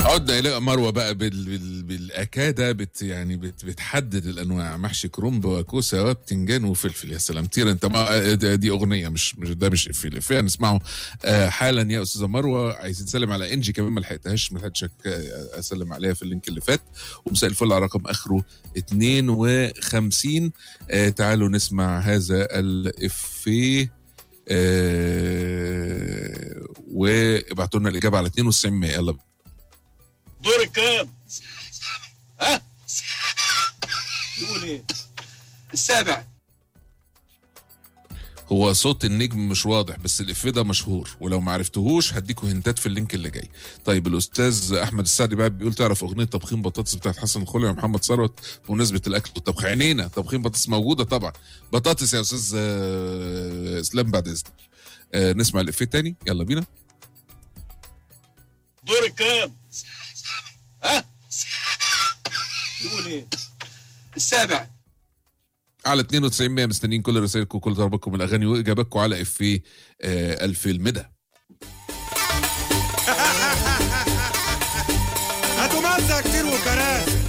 عدنا الى مروه بقى بال... بال... بالاكاده بت يعني بت... بتحدد الانواع محشي كرنب وكوسه وبتنجان وفلفل يا سلام طير انت ما دي اغنيه مش مش ده مش افيه الافيه هنسمعه آه حالا يا استاذه مروه عايزين نسلم على انجي كمان ما لحقتهاش ما لحقتش أك- اسلم عليها في اللينك اللي فات ومساء الفل على رقم اخره 52 آه تعالوا نسمع هذا الافيه آه وابعتوا لنا الاجابه على 92 يلا بينا. دور الكام ها يقول ايه السابع هو صوت النجم مش واضح بس الافيه ده مشهور ولو ما عرفتهوش هديكوا هنتات في اللينك اللي جاي طيب الاستاذ احمد السعدي بقى بيقول تعرف اغنيه طبخين بطاطس بتاعت حسن الخولي ومحمد ثروت بمناسبه الاكل والطبخ عينينا طبخين بطاطس موجوده طبعا بطاطس يا استاذ آه، اسلام بعد اذنك آه، نسمع الافيه تاني يلا بينا دور الكام ها يقول ايه السابع على 92 100 مستنيين كل رسائلكم وكل طلباتكم من الاغاني واجاباتكم على افيه آه، الفيلم ده هاتوا مزة كتير وكراسي